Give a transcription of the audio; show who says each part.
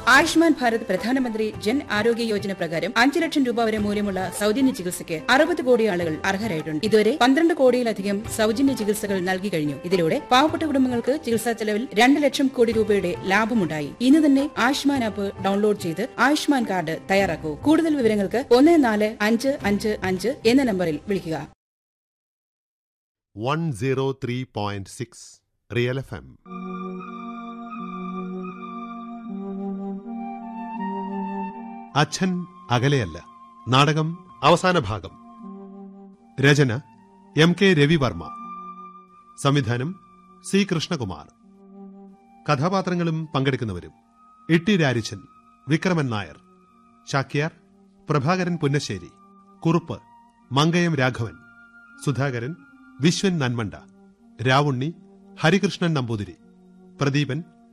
Speaker 1: ആയുഷ്മാൻ ഭാരത് പ്രധാനമന്ത്രി ജൻ ആരോഗ്യ യോജന പ്രകാരം അഞ്ച് ലക്ഷം രൂപ വരെ മൂല്യമുള്ള സൗജന്യ ചികിത്സയ്ക്ക് അറുപത് കോടി ആളുകൾ അർഹരായിട്ടുണ്ട് ഇതുവരെ പന്ത്രണ്ട് കോടിയിലധികം സൗജന്യ ചികിത്സകൾ നൽകി കഴിഞ്ഞു ഇതിലൂടെ പാവപ്പെട്ട കുടുംബങ്ങൾക്ക് ചികിത്സാ ചെലവിൽ രണ്ട് ലക്ഷം കോടി രൂപയുടെ ലാഭമുണ്ടായി ഇന്ന് തന്നെ ആയുഷ്മാൻ ആപ്പ് ഡൗൺലോഡ് ചെയ്ത് ആയുഷ്മാൻ കാർഡ് തയ്യാറാക്കൂ കൂടുതൽ വിവരങ്ങൾക്ക് ഒന്ന് നാല് അഞ്ച് അഞ്ച് അഞ്ച് എന്ന നമ്പറിൽ വിളിക്കുക
Speaker 2: one zero three point six real FM എം അച്ഛൻ അകലെയല്ല നാടകം അവസാന ഭാഗം രചന എം കെ രവിവർമ്മ സംവിധാനം സി കൃഷ്ണകുമാർ കഥാപാത്രങ്ങളും പങ്കെടുക്കുന്നവരും ഇട്ടി രാരിച്ചൻ വിക്രമൻ നായർ ചാക്യാർ പ്രഭാകരൻ പുന്നശ്ശേരി കുറുപ്പ് മങ്കയം രാഘവൻ സുധാകരൻ വിശ്വൻ നന്മണ്ട രാവുണ്ണി ഹരികൃഷ്ണൻ നമ്പൂതിരി പ്രദീപൻ